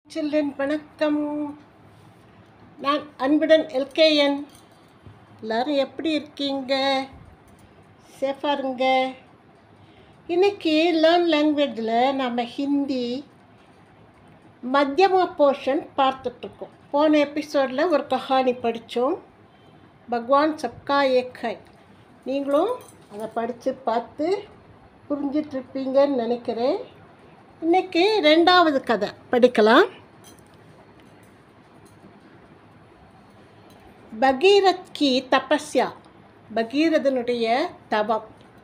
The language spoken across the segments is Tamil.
சில்ட்ரன் வணக்கம் நான் அன்புடன் எல்கேஎன் எல்லாரும் எப்படி இருக்கீங்க சேஃபாக இருங்க இன்னைக்கு லேர்ன் லாங்குவேஜில் நம்ம ஹிந்தி மத்தியமா போர்ஷன் பார்த்துட்ருக்கோம் போன எபிசோடில் ஒரு கஹானி படித்தோம் பகவான் சப்கா ஏக் ஹை நீங்களும் அதை படித்து பார்த்து புரிஞ்சிட்ருப்பீங்கன்னு நினைக்கிறேன் இன்னைக்கு ரெண்டாவது கதை படிக்கலாம் பகீரத் கி தபஸ்யா பகீரதனுடைய தவம்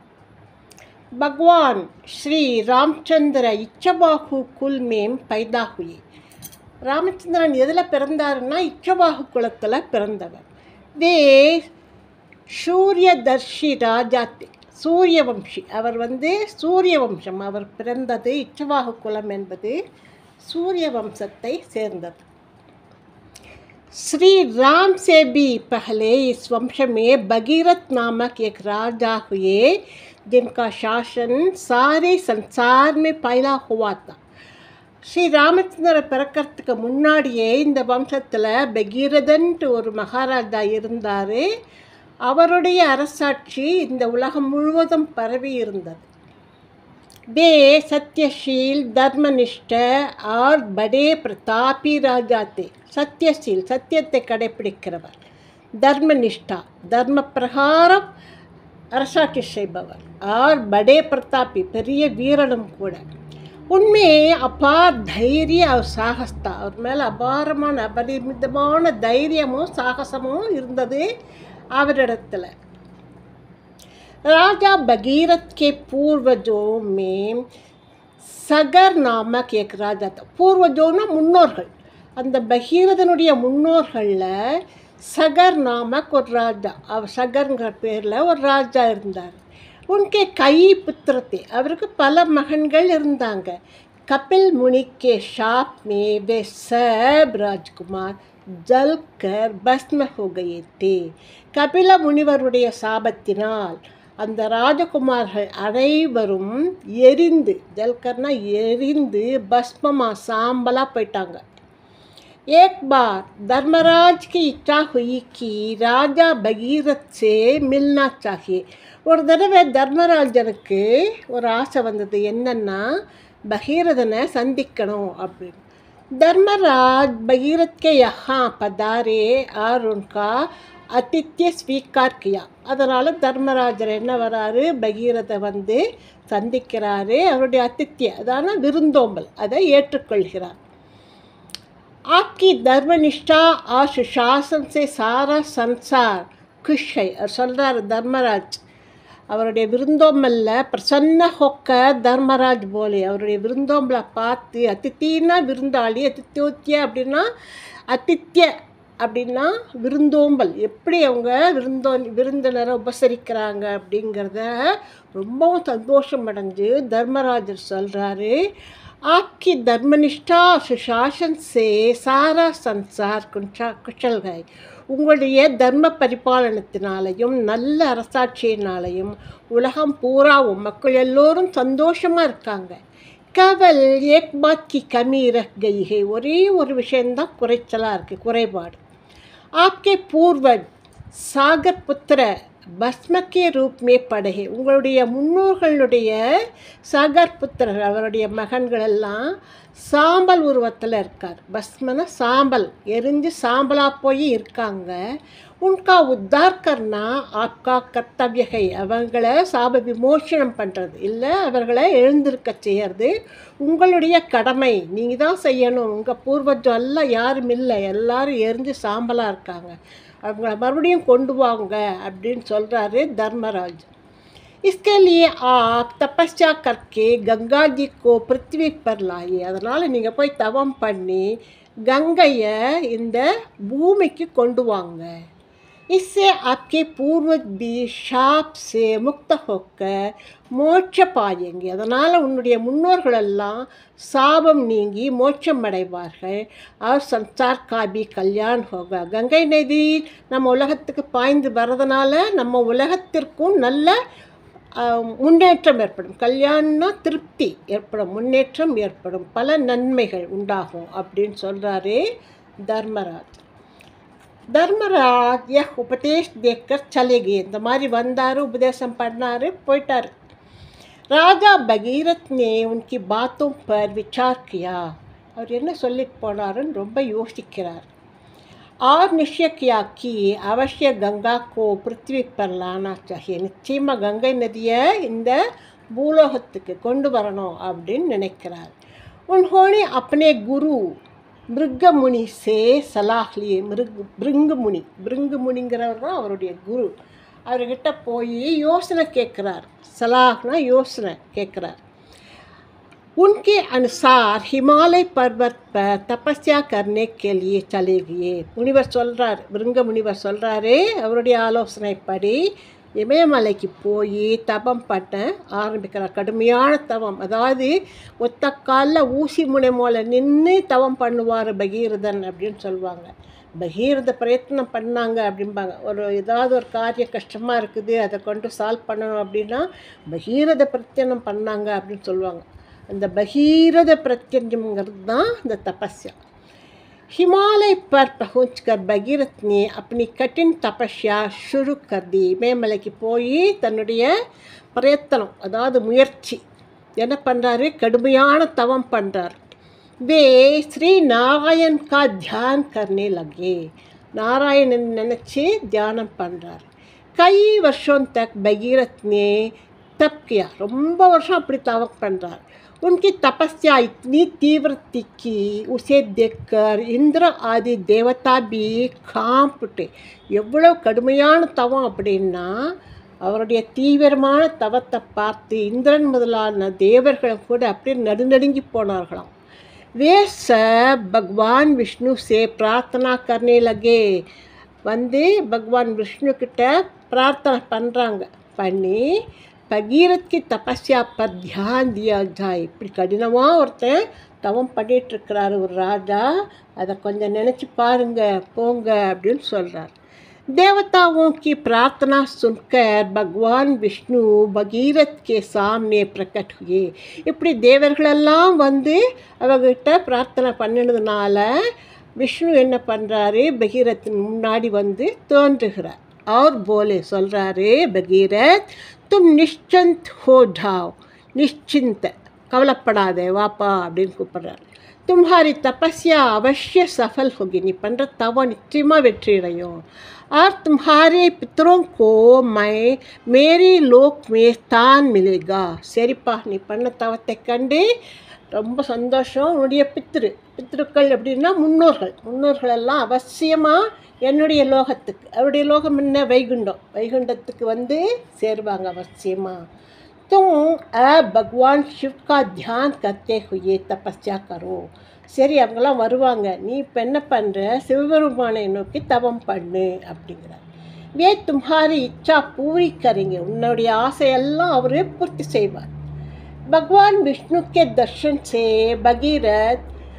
भगवान श्री ராமச்சந்திர இச்சபாகு குல் மேம் பைதா ஹுயே ராமச்சந்திரன் எதில் பிறந்தாருன்னா இச்சபாகு குலத்தில் பிறந்தவர் தே சூரியதர்ஷி ராஜாத்தி சூரிய வம்சி அவர் வந்து சூரிய வம்சம் அவர் பிறந்தது இச்சவாகு குலம் என்பது சூரிய வம்சத்தை சேர்ந்தது श्री राम से भी पहले इस वंश में भगीरथ नामक एक राजा हुए जिनका शासन सारे संसार में फैला हुआ था ஸ்ரீ ராமச்சந்திர பிறக்கிறதுக்கு முன்னாடியே இந்த வம்சத்தில் பகீரதன்ட்டு ஒரு மகாராஜா இருந்தார் அவருடைய அரசாட்சி இந்த உலகம் முழுவதும் பரவி இருந்தது वे सत्यशील धर्मनिष्ठ और बड़े प्रतापी राजा थे சத்தியசீல் சத்தியத்தை கடைப்பிடிக்கிறவர் தர்மனிஷ்டா தர்ம பிரகாரம் அரசாட்சி செய்பவர் ஆர் படே பிரதாபி பெரிய வீரனும் கூட உண்மை அபார் தைரிய அவர் சாகஸ்தா அவர் மேலே அபாரமான அபரிமிதமான தைரியமும் சாகசமும் இருந்தது அவரிடத்துல राजा भगीरथ के पूर्वजों में சகர் நாமக் ஏக் ராஜா था பூர்வஜோன்னா முன்னோர்கள் அந்த பகீரதனுடைய முன்னோர்களில் சகர் நாமக் ஒரு ராஜா அவர் சகர்ங்கிற பேரில் ஒரு ராஜா இருந்தார் உன்கே கை புத்திரத்தை அவருக்கு பல மகன்கள் இருந்தாங்க கபில் முனிக்கே ஷாப் மே வே சப் ராஜ்குமார் ஜல்கர் பஸ்ம ஹோ கயே தே கபில முனிவருடைய சாபத்தினால் அந்த ராஜகுமார்கள் அனைவரும் எரிந்து ஜல்கர்னா எரிந்து பஸ்மமா சாம்பலாக போயிட்டாங்க एक बार धर्मराज की इच्छा हुई कि राजा भगीरथ से मिलना चाहिए ஒரு தடவை தர்மராஜனுக்கு ஒரு ஆசை வந்தது என்னன்னா பகீரதனை சந்திக்கணும் அப்படின்னு धर्मराज भगीरथ के यहाँ पधारे और उनका அத்தித்ய ஸ்வீகார் கியா அதனால் தர்மராஜர் என்ன வராரு பகீரதை வந்து சந்திக்கிறாரு அவருடைய அத்தித்ய அதான விருந்தோம்பல் அதை ஏற்றுக்கொள்கிறார் आपकी धर्मनिष्ठा और सुशासन से सारा संसार खुश है அவர் சொல்கிறார் தர்மராஜ் அவருடைய விருந்தோம்பல்ல பிரசன்ன ஹொக்க தர்மராஜ் போலே அவருடைய விருந்தோம்பலை பார்த்து அதித்தின்னா விருந்தாளி அதித்தியோத்திய அப்படின்னா அதித்ய அப்படின்னா விருந்தோம்பல் எப்படி அவங்க விருந்தோ விருந்தினரை உபசரிக்கிறாங்க அப்படிங்கிறத ரொம்பவும் சந்தோஷம் அடைஞ்சு தர்மராஜர் சொல்கிறாரு आपकी धर्मनिष्ठा सुशासन से सारा संसार कुशा कुशल है உங்களுடைய தர்ம பரிபாலனத்தினாலையும் நல்ல அரசாட்சியினாலையும் உலகம் பூராவும் மக்கள் எல்லோரும் சந்தோஷமாக இருக்காங்க கவல் ஏக் பாத் கி கமி ரக் கை ஹை ஒரே ஒரு விஷயந்தான் குறைச்சலாக இருக்குது குறைபாடு ஆப்கே பூர்வஜ் சாகர் புத்திர பஸ்மக்கே ரூப்மே படகே உங்களுடைய முன்னோர்களுடைய சாகர் புத்திரர் அவருடைய மகன்கள் எல்லாம் சாம்பல் உருவத்தில் இருக்கார் பஸ்மன சாம்பல் எரிஞ்சு சாம்பலாக போய் இருக்காங்க உன்கா உத்தார் கர்னா ஆப்கா கர்த்தவியகை அவங்கள சாப விமோசனம் பண்ணுறது இல்லை அவர்களை எழுந்திருக்க செய்யறது உங்களுடைய கடமை நீங்கள் தான் செய்யணும் உங்கள் பூர்வஜம் எல்லாம் யாரும் இல்லை எல்லாரும் எரிஞ்சு சாம்பலாக இருக்காங்க அவங்கள மறுபடியும் கொண்டு வாங்க அப்படின்னு சொல்கிறாரு தர்மராஜ் इसके लिए आप तपस्या करके गंगा जी को पृथ्वी पर लाइए அதனால் நீங்கள் போய் தவம் பண்ணி கங்கையை இந்த பூமிக்கு கொண்டு வாங்க इससे आपके पूर्वज भी शाप से मुक्त होकर மோட்ச பாயங்கி அதனால் உன்னுடைய முன்னோர்களெல்லாம் சாபம் நீங்கி மோட்சம் அடைவார்கள் அவர் சன்சார் காபி கல்யாண் ஹோகா கங்கை நதி நம்ம உலகத்துக்கு பாய்ந்து வர்றதுனால நம்ம உலகத்திற்கும் நல்ல ஆஹ், முன்னேற்றம் ஏற்படும் கல்யாணம்னா திருப்தி ஏற்படும் முன்னேற்றம் ஏற்படும் பல நன்மைகள் உண்டாகும் அப்படின்னு சொல்கிறாரு தர்மராஜ் தர்மராஜ் यह उपदेश देखकर चले गए இந்த மாதிரி வந்தார் உபதேசம் பண்ணார் போயிட்டார் ராஜா பகீரத் ने उनकी बातों पर विचार किया அவர் என்ன சொல்லிட்டு போனாருன்னு ரொம்ப யோசிக்கிறார் और निश्चय किया कि अवश्य गंगा को पृथ्वी पर लाना चाहिए நிச்சயமாக கங்கை நதியை இந்த பூலோகத்துக்கு கொண்டு வரணும் அப்படின்னு நினைக்கிறார் उन्होंने अपने गुरु மிருக முனி சே சலாஹ்லியே மிருக் பிருங்கு முனி பிருங்கு முனிங்கிறவர் தான் அவருடைய குரு அவர்கிட்ட போய் யோசனை கேட்குறார் சலாஹ்னா யோசனை கேட்குறார் उनके अनुसार हिमालय पर्वत पर तपस्या करने के लिए चले गए முனிவர் சொல்கிறார் பிருங்க முனிவர் சொல்கிறாரு அவருடைய ஆலோசனைப்படி இமயமலைக்கு போய் தபம் பண்ண ஆரம்பிக்கிறார் கடுமையான தவம் அதாவது ஒத்த காலில் ஊசி முனை மூல நின்று தவம் பண்ணுவார் பகீரதன் அப்படின்னு சொல்லுவாங்க பகீரத பிரயத்னம் பண்ணாங்க அப்படிம்பாங்க ஒரு ஏதாவது ஒரு காரியம் கஷ்டமாக இருக்குது அதை கொண்டு சால்வ் பண்ணணும் அப்படின்னா பகீரத பிரயத்தனம் பண்ணாங்க அப்படின்னு சொல்லுவாங்க அந்த பகீரத பிரத்யங்கிறது தான் இந்த தபஸ்யா हिमालय पर पहुंचकर भगीरथ ने अपनी कठिन तपस्या शुरू कर दी மேமலைக்கு போய் தன்னுடைய பிரயத்தனம் அதாவது முயற்சி என்ன பண்ணுறாரு கடுமையான தவம் பண்ணுறார் वे श्री नारायण का ध्यान करने लगे நாராயணன் நினச்சி தியானம் பண்ணுறார் கை வருஷம் தக் பகீரத் ने तप किया ரொம்ப வருஷம் அப்படி தவம் பண்ணுறார் उनकी तपस्या इतनी तीव्र थी कि उसे देखकर इंद्र आदि देवता भी कांप उठे எவ்வளோ கடுமையான தவம் அப்படின்னா அவருடைய தீவிரமான தவத்தை பார்த்து இந்திரன் முதலான தேவர்களும் கூட அப்படியே நடுநடுங்கி போனார்களாம் वे सब भगवान विष्णु से प्रार्थना करने लगे வந்து பகவான் விஷ்ணு கிட்ட பிரார்த்தனை பண்ணுறாங்க பண்ணி பகீரத் की तपस्या पर ध्यान दिया जाए இப்படி கடினமாக ஒருத்தன் தவம் பண்ணிட்டு இருக்கிறாரு ஒரு ராஜா அதை கொஞ்சம் நினச்சி பாருங்க போங்க அப்படின்னு சொல்கிறார் देवताओं की प्रार्थना सुनकर भगवान विष्णु भगीरथ के सामने प्रकट हुए இப்படி தேவர்களெல்லாம் வந்து அவகிட்ட பிரார்த்தனை பண்ணினதுனால விஷ்ணு என்ன பண்ணுறாரு பகீரத்தின் முன்னாடி வந்து தோன்றுகிறார் அவர் போலே சொல்கிறாரு பகீரத் தும் நிஷ்சந்த் ஹோ ஜாவ் நிश्चिंत கவலைப்படாதே வாப்பா அப்படின்னு கூப்பிடுறாரு तुम्हारी तपस्या अवश्य सफल होगी நீ பண்ணுற தவம் நிச்சயமாக வெற்றி அடையும் और तुम्हारे पितरों को मैं मेरी लोक में स्थान मिलेगा சரிப்பா நீ பண்ண தவத்தை கண்டு ரொம்ப சந்தோஷம் உன்னுடைய பித்ரு பித்ருக்கள் எப்படின்னா முன்னோர்கள் முன்னோர்கள் எல்லாம் அவசியமாக என்னுடைய லோகத்துக்கு அவருடைய லோகம் என்ன வைகுண்டம் வைகுண்டத்துக்கு வந்து சேருவாங்க அவசியமாக तुम अब भगवान शिव का ध्यान करते हुए तपस्या करो சரி அவங்களாம் வருவாங்க நீ இப்போ என்ன பண்ணுற சிவபெருமானை நோக்கி தவம் பண்ணு அப்படிங்கிறார் வே தும்ஹாரி இச்சா பூரி கரிங்க உன்னுடைய ஆசையெல்லாம் அவரே பூர்த்தி செய்வார் भगवान विष्णु के दर्शन से भगीरथ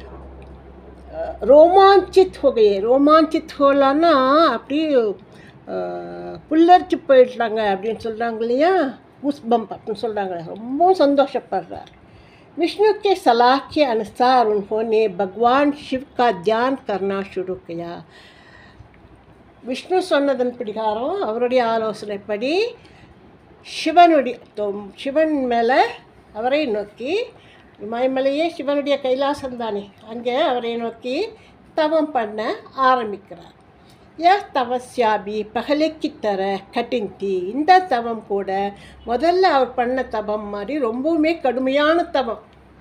ரோமாஞ்சித் हो गए ரோமாஞ்சித் ஹோலான்னா அப்படி அஹ், புல்லரிச்சு போயிடுறாங்க அப்படின்னு சொல்கிறாங்க இல்லையா கூஸ்பம்ப் அப்படின்னு சொல்கிறாங்க ரொம்ப சந்தோஷப்படுறார் विष्णु के सलाह के अनुसार उन्होंने भगवान शिव का ध्यान करना शुरू किया விஷ்ணு சொன்னதன் பிரகாரம் அவருடைய ஆலோசனைப்படி சிவனுடைய தொம்- சிவன் மேலே அவரை நோக்கி இமயமலையே சிவனுடைய கைலாசம் தானே அங்கே அவரை நோக்கி தவம் பண்ண ஆரம்பிக்கிறார் यह तपस्या भी पहले की तरह कठिन थी இந்த தவம் கூட முதல்ல அவர் பண்ண தவம் மாதிரி ரொம்பவுமே கடுமையான தவம்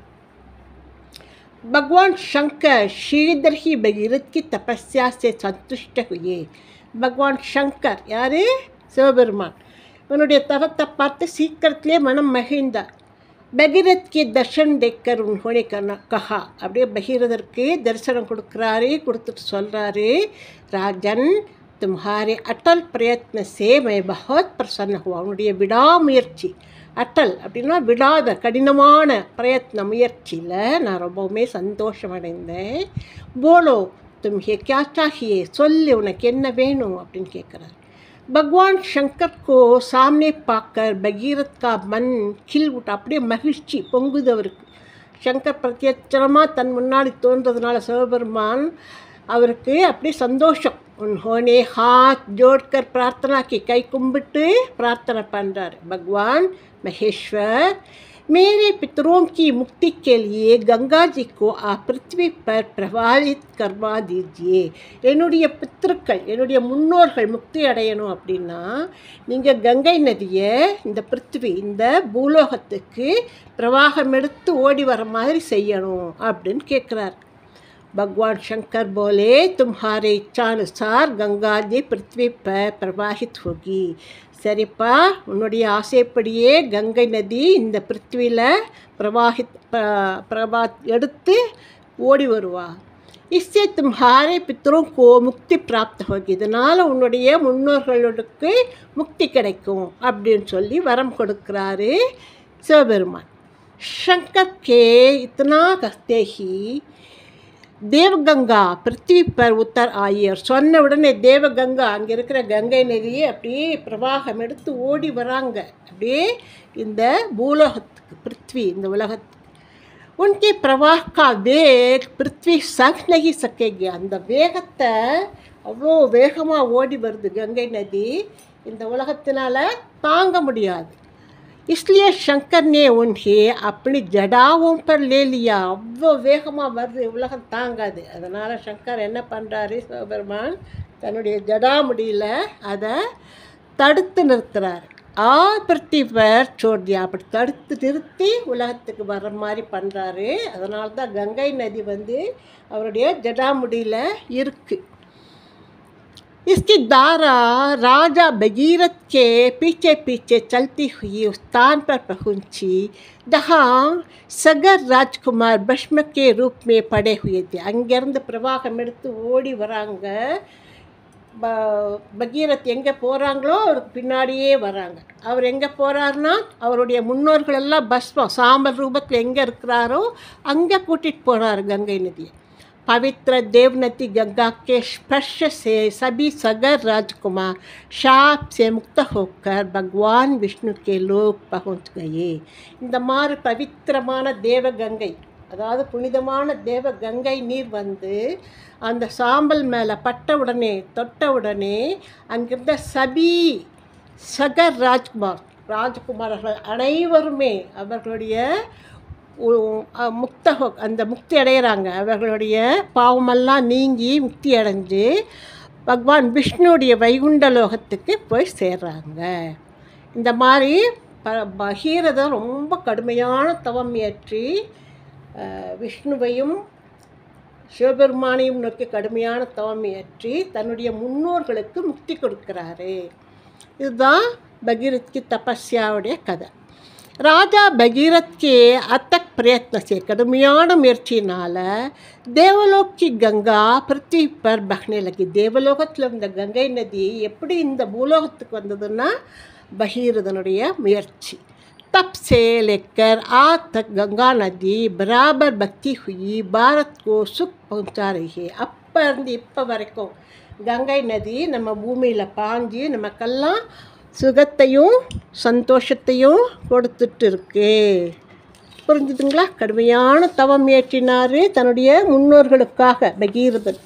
भगवान शंकर श्रीधर ही भगीरथ की तपस्या से संतुष्ट हुए பகவான் சங்கர் யார் சிவபெருமான் இவனுடைய தவத்தை பார்த்து சீக்கிரத்திலே மனம் மகிழ்ந்தார் பகீரத் கி தர்ஷன் தேக்கர் உன்ஹோனே கண்ணா கஹா அப்படியே பகீரதற்கு தரிசனம் கொடுக்குறாரு கொடுத்துட்டு சொல்கிறாரு ராஜன் तुम्हारे अटल प्रयत्न से मैं बहुत प्रसन्न हुआ உன்னுடைய விடாமுயற்சி அட்டல் அப்படின்னா விடாத கடினமான பிரயத்ன முயற்சியில் நான் ரொம்பவுமே சந்தோஷமடைந்தேன் போலோ தும் ஹே கியா சாஹியே சொல்லு உனக்கு என்ன வேணும் அப்படின்னு கேட்குறாரு भगवान शंकर को सामने पाकर भगीरथ का मन खिल उठा அப்படியே மகிழ்ச்சி பொங்குது அவருக்கு சங்கர் பிரத்யட்சரமாக தன் முன்னாடி தோன்றதுனால சிவபெருமான் அவருக்கு அப்படியே சந்தோஷம் உன்ஹோனே ஹாத் ஜோட்கர் பிரார்த்தனா கி கை கும்பிட்டு பிரார்த்தனை பண்ணுறார் பகவான் महेश्वर मेरे पितरों की मुक्ति के लिए गंगा जी को आप पृथ्वी पर प्रवाहित करवा दीजिए என்னுடைய பித்திருக்கள் என்னுடைய முன்னோர்கள் முக்தி அடையணும் அப்படின்னா நீங்கள் கங்கை நதியை இந்த பிருத்திவி இந்த பூலோகத்துக்கு பிரவாகம் எடுத்து ஓடி வர மாதிரி செய்யணும் அப்படின்னு கேட்குறார் भगवान शंकर बोले तुम्हारे इच्छानुसार गंगा जी पृथ्वी पर प्रवाहित होगी சரிப்பா உன்னுடைய ஆசைப்படியே கங்கை நதி இந்த பிருத்திவியில் பிரவாஹித் பிர- பிரபா எடுத்து ஓடி வருவா इससे तुम्हारे पितरों को मुक्ति प्राप्त होगी இதனால் உன்னுடைய முன்னோர்களுக்கு முக்தி கிடைக்கும் அப்படின்னு சொல்லி வரம் கொடுக்குறாரு சிவபெருமான் शंकर के इतना कहते ही தேவகங்கா பிருத்திவி பர் உத்தர் ஆயர் சொன்ன உடனே தேவகங்கா அங்கே இருக்கிற கங்கை நதியை அப்படியே பிரவாகம் எடுத்து ஓடி வராங்க அப்படியே இந்த பூலோகத்துக்கு பிருத்வி இந்த உலகத்துக்கு உன்கே प्रवाह का वेग पृथ्वी सह नहीं सकेगी அந்த வேகத்தை அவ்வளோ வேகமாக ஓடி வருது கங்கை நதி இந்த உலகத்தினால தாங்க முடியாது इसलिए शंकर ने उन्हें अपनी जड़ाओं पर ले लिया அவ்வளோ வேகமாக வருது உலகம் தாங்காது அதனால் சங்கர் என்ன பண்ணுறாரு சிவபெருமான் தன்னுடைய ஜடாமுடியில் அதை தடுத்து நிறுத்துறாரு ஆ பிருத்திவர் சோடியா அப்படி தடுத்து நிறுத்தி உலகத்துக்கு வர்ற மாதிரி பண்ணுறாரு அதனால தான் கங்கை நதி வந்து அவருடைய ஜடாமுடியில் இருக்குது इसकी दारा राजा भगीरथ के पीछे पीछे चलती हुई उस स्थान पर पहुंची जहाँ सगर राजकुमार भस्म के रूप में पड़े हुए थे அங்கேருந்து பிரவாகம் எடுத்து ஓடி வராங்க ப பகீரத் எங்கே போகிறாங்களோ அவருக்கு பின்னாடியே வராங்க அவர் எங்கே போகிறாருன்னா அவருடைய முன்னோர்கள் எல்லாம் பஸ்மம் சாம்பல் ரூபத்தில் எங்கே இருக்கிறாரோ அங்கே கூட்டிகிட்டு போகிறாரு கங்கை நதியை पवित्र देवनती गंगा के स्पर्श से सभी सगर राजकुमार शाप से मुक्त होकर भगवान विष्णु के लोक पहुंच गए இந்த மாதிரி பவித்திரமான தேவகங்கை அதாவது புனிதமான தேவ கங்கை நீர் வந்து அந்த சாம்பல் மேலே பட்ட உடனே தொட்ட உடனே அங்கிருந்த சபி சகர் ராஜ்குமார் ராஜகுமாரர்கள் அனைவருமே அவர்களுடைய உ- அ- முக்த ஹோ- அந்த முக்தி அடைகிறாங்க அவர்களுடைய பாவமெல்லாம் நீங்கி முக்தி அடைஞ்சு பகவான் விஷ்ணுவுடைய வைகுண்ட லோகத்துக்கு போய் சேர்றாங்க இந்த மாதிரி ப பகீரதன் ரொம்ப கடுமையான தவம் இயற்றி அஹ், விஷ்ணுவையும் சிவபெருமானையும் நோக்கி கடுமையான தவம் இயற்றி தன்னுடைய முன்னோர்களுக்கு முக்தி கொடுக்கிறாரு இதுதான் பகீரத் की தபஸ்யாவுடைய கதை ராஜா பகீரத் கே அத்தக் பிரயத்ன से கடுமையான முயற்சியினால் தேவலோக்கி கங்கா பிருத்வி பர் பஹ்னே லகி தேவலோகத்தில் இருந்த கங்கை நதி எப்படி இந்த பூலோகத்துக்கு வந்ததுன்னா பகீரதனுடைய முயற்சி तब से लेकर आज तक गंगा नदी बराबर बहती हुई भारत को सुख पहुंचा रही है அப்போ இருந்து இப்போ வரைக்கும் கங்கை நதி நம்ம பூமியில் பாஞ்சு நமக்கெல்லாம் சுகத்தையும் சந்தோஷத்தையும் கொடுத்துட்டு இருக்கு புரிஞ்சுதுங்களா கடுமையான தவம் ஏற்றினார் தன்னுடைய முன்னோர்களுக்காக பகீரதன்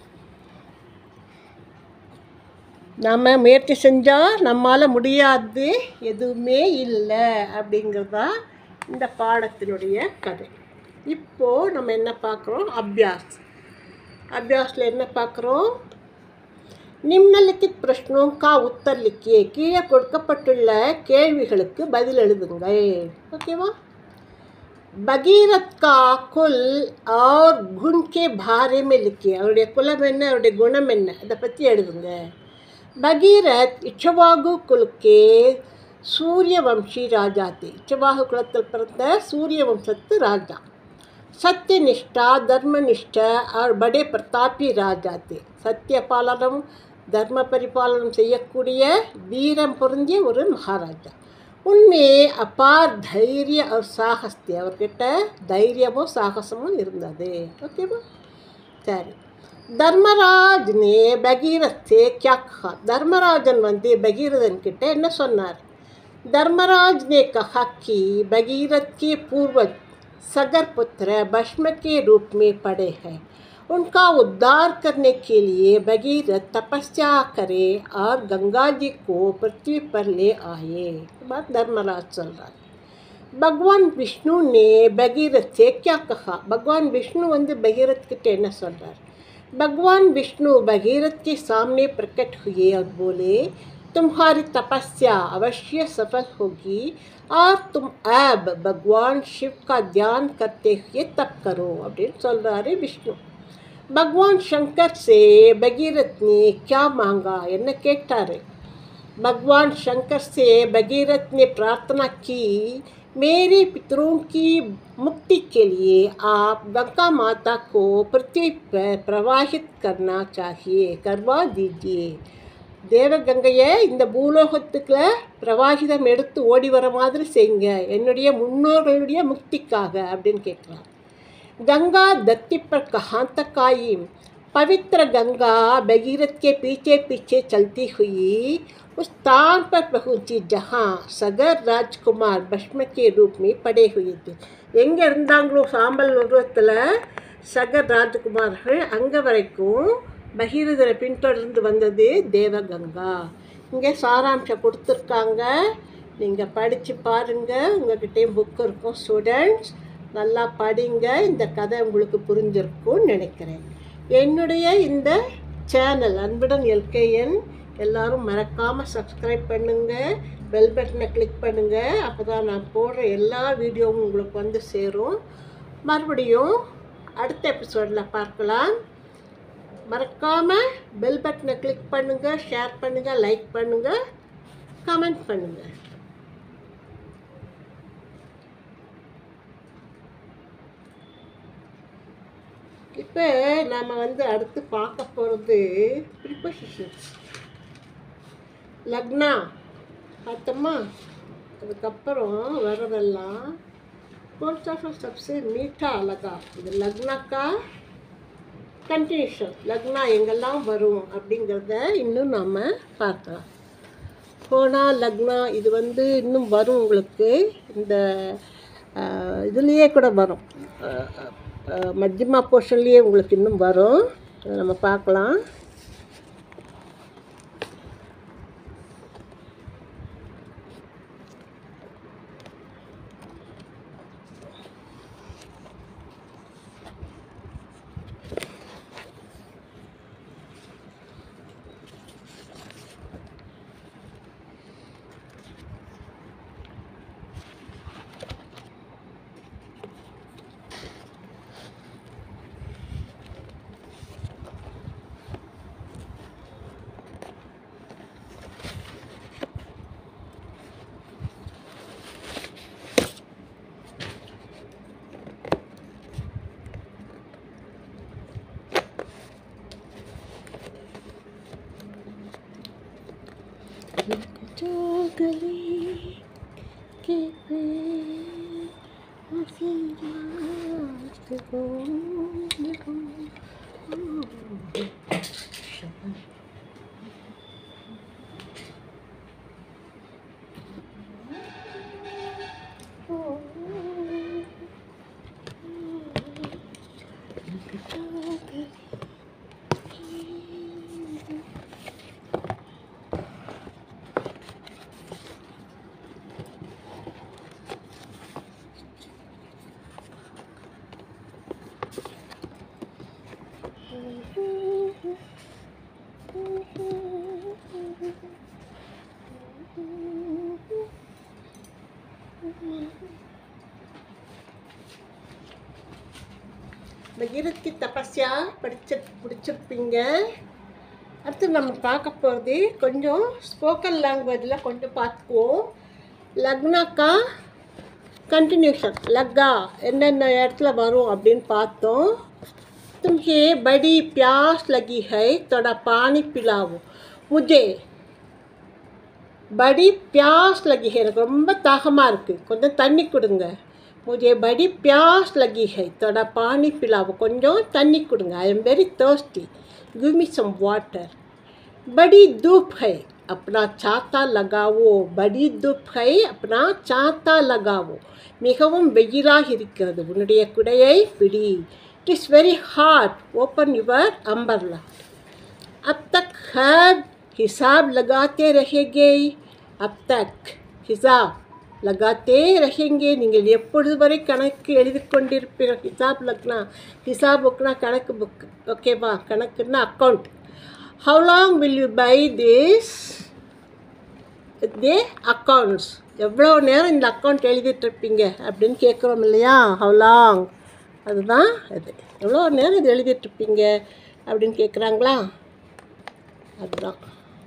நம்ம முயற்சி செஞ்சால் நம்மால் முடியாது எதுவுமே இல்லை அப்படிங்கிறது தான் இந்த பாடத்தினுடைய கதை இப்போது நம்ம என்ன பார்க்குறோம் அபியாஸ் அபியாஸில் என்ன பார்க்குறோம் நிம்னலிக்கித் பிரஷ்னோं का उत्तर लिखिए கீழே கொடுக்கப்பட்டுள்ள கேள்விகளுக்கு பதில் எழுதுங்கள் ஓகேவா பகீரத் கா குல் और गुण के बारे में लिखिए அவருடைய குலம் என்ன அவருடைய குணம் என்ன அதை பற்றி எழுதுங்க பகீரத் இச்சவாகு குலுக்கே சூரிய வம்சி ராஜா தே இச்சவாகு குலத்தில் பிறந்த சூரிய வம்சத்து ராஜா சத்தியநிஷ்டா தர்மநிஷ்ட और बड़े பிரதாபி ராஜா தே சத்திய பாலனம் தர்ம பரிபாலனம் செய்யக்கூடிய வீரம் பொருந்திய ஒரு மகாராஜா உண்மை அபார் தைரிய और சாகஸ் தே அவர்கிட்ட தைரியமும் சாகசமும் இருந்தது ஓகேவா சரி தர்மராஜ் நே பகீரத் से क्या कहा தர்மராஜன் வந்து பகீரதன் கிட்ட என்ன சொன்னார் धर्मराज ने कहा कि भगीरथ के पूर्वज सगर पुत्र भस्म के रूप में पड़े हैं उनका उद्धार करने के लिए भगीरथ तपस्या करे और गंगा जी को पृथ्वी पर ले आए बात धर्मराज चल रहा है भगवान विष्णु ने भगीरथ से क्या कहा भगवान विष्णु வந்து பகீரத் கிட்ட என்ன சொல்றார் भगवान विष्णु भगीरथ के सामने प्रकट हुए और बोले तुम्हारी तपस्या अवश्य सफल होगी और तुम अब भगवान शिव का ध्यान करते हुए तप करो அப்படின்னு சொல்றாரு விஷ்ணு भगवान शंकर से भगीरथ ने क्या मांगा என்ன கேட்டாரு भगवान शंकर से भगीरथ ने प्रार्थना की मेरे पितरों की मुक्ति के लिए आप गंगा माता को पृथ्वी पर प्रवाहित करना चाहिए करवा दीजिए தேவகங்கையை இந்த பூலோகத்துக்குள்ள பிரவாகிதம் எடுத்து ஓடி வர மாதிரி செய்யுங்க என்னுடைய முன்னோர்களுடைய முக்திக்காக அப்படின்னு கேட்குறான் गंगा धरती पर कहाँ तक आई पवित्र गंगा भगीरथ के पीछे पीछे चलती हुई उस स्थान पर पहुंची जहाँ सगर राजकुमार भस्म के रूप में पड़े हुए थे எங்கே இருந்தாங்களோ சாம்பல் உருவத்தில் சகர் ராஜகுமார்கள் அங்கே வரைக்கும் பகீரதரை பின்தொடர்ந்து வந்தது தேவகங்கா இங்கே சாராம்சம் கொடுத்துருக்காங்க நீங்கள் படித்து பாருங்கள் உங்கள்கிட்டயும் புக் இருக்கும் ஸ்டூடெண்ட்ஸ் நல்லா படிங்க இந்த கதை உங்களுக்கு புரிஞ்சிருக்கும்னு நினைக்கிறேன் என்னுடைய இந்த சேனல் அன்புடன் எல்கேஎன் எல்லாரும் மறக்காமல் சப்ஸ்கிரைப் பண்ணுங்கள் பெல் பட்டனை கிளிக் பண்ணுங்கள் அப்போ தான் நான் போடுற எல்லா வீடியோவும் உங்களுக்கு வந்து சேரும் மறுபடியும் அடுத்த எபிசோடில் பார்க்கலாம் மறக்காமல் பெல் பட்டனை கிளிக் பண்ணுங்கள் ஷேர் பண்ணுங்கள் லைக் பண்ணுங்கள் கமெண்ட் பண்ணுங்கள் இப்போ நாம் வந்து அடுத்து பார்க்க போகிறது ப்ரிப்போசிஷன்ஸ் லக்னா பார்த்தோமா அதுக்கப்புறம் வரதெல்லாம் कौन सा सबसे मीठा लगा இது லக்னாக்கா கண்டினியூஷன் லக்னா எங்கெல்லாம் வரும் அப்படிங்கிறத இன்னும் நாம் பார்க்கலாம் போனா லக்னா இது வந்து இன்னும் வரும் உங்களுக்கு இந்த இதுலேயே கூட வரும் அஹ், அஹ், மத்தியமா போர்ஷன்லேயே உங்களுக்கு இன்னும் வரும் அதை நம்ம பார்க்கலாம் जो गली के पे उसी रात को देखो பகீரத் கி தபஸ்யா படிச்சு பிடிச்சிருப்பீங்க அடுத்து நம்ம பார்க்க போகிறது கொஞ்சம் ஸ்போக்கன் லாங்குவேஜில் கொஞ்சம் பார்த்துக்குவோம் லக்னாக்கா कंटिन्यूशन लगा என்னென்ன இடத்துல வரும் அப்படின்னு பார்த்தோம் तुम्हें बड़ी प्यास लगी है थोड़ा पानी पिलाओ मुझे बड़ी प्यास लगी है எனக்கு ரொம்ப தாகமாக இருக்குது கொஞ்சம் தண்ணி கொடுங்க मुझे बड़ी प्यास लगी है थोड़ा पानी पिलाओ கொஞ்சம் தண்ணி கொடுங்க I am very thirsty give me some water बड़ी धूप है अपना छाता लगाओ बड़ी धूप है अपना छाता लगाओ மிகவும் வெயிலாக இருக்கிறது உன்னுடைய குடையை பிடி it is very hard open your umbrella अब तक खैब हिसाब लगाते रहेंगे अब तक हिसाब लगाते रहेंगे நீங்கள் எப்பொழுது வரை கணக்கு எழுதி கொண்டிருப்பீர்கள் ஹிசாப் லக்னா ஹிசாப் புக்னா கணக்கு புக் ஓகேவா கணக்குன்னா account how long will you by this the accounts எவ்வளோ நேரம் இந்த அக்கௌண்ட் எழுதிட்டு இருப்பீங்க அப்படின்னு கேட்குறோம் இல்லையா ஹவு லாங் அதுதான் அது எவ்வளோ நேரம் இது எழுதிட்டு இருப்பீங்க அப்படின்னு கேட்குறாங்களா அதுதான்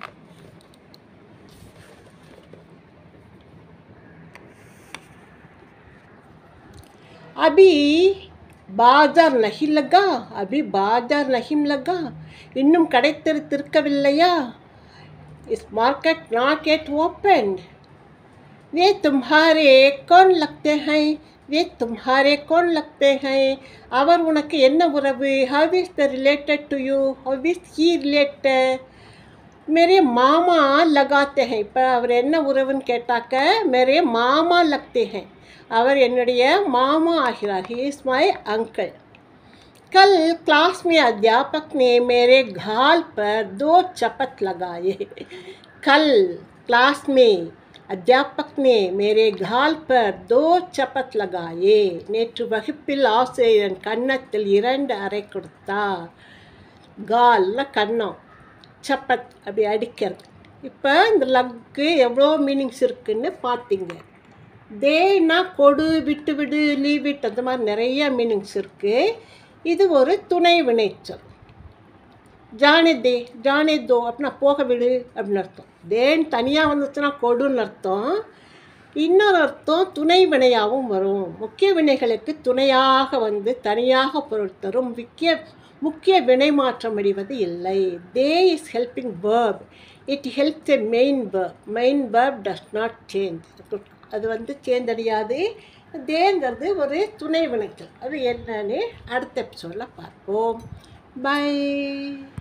अभी बाजार नहीं लगा अभी बाजार नहीं लगा இன்னும் கடை திரு திறக்கவில்லையா is market not yet open वे तुम्हारे कौन लगते हैं वे तुम्हारे कौन लगते हैं அவர் உனக்கு என்ன உறவு how is the related to you how is he related मेरे मामा लगाते हैं இப்போ அவர் என்ன உறவுன்னு கேட்டாக்க मेरे மாமா लगते हैं அவர் என்னுடைய மாமா ஆகிறார் ही इज़ माय अंकल कल क्लास में अध्यापक ने मेरे घाल पर दो चपत लगाए कल क्लास में अध्यापक ने मेरे घाल पर दो चपत लगाए நேற்று வகுப்பில் ஆசிரியர் கன்னத்தில் இரண்டு அறை கொடுத்தார் கால்ல கன்னம் சப்பத் அப்படி அடிக்கிறது இப்போ இந்த லக்கு எவ்வளோ மீனிங்ஸ் இருக்குன்னு பார்த்தீங்க தேனா கொடு விட்டு விடு லீவ் விட் அந்த மாதிரி நிறைய மீனிங்ஸ் இருக்குது இது ஒரு துணை வினைச்சொல் ஜானே தே ஜானே தோ அப்படின்னா போக விடு அப்படின்னு அர்த்தம் தேன் தனியாக வந்துச்சுன்னா கொடுன்னு அர்த்தம் இன்னொரு அர்த்தம் துணை வினையாகவும் வரும் முக்கிய வினைகளுக்கு துணையாக வந்து தனியாக பொருள் தரும் முக்கிய முக்கிய வினை மாற்றம் அடைவது இல்லை the is helping verb it helps a main verb main verb does not change அது வந்து சேஞ்ச் அடையாது தேங்கிறது ஒரு துணை வினைச்சொல் அது என்னன்னு அடுத்த எபிசோடில் பார்ப்போம் பை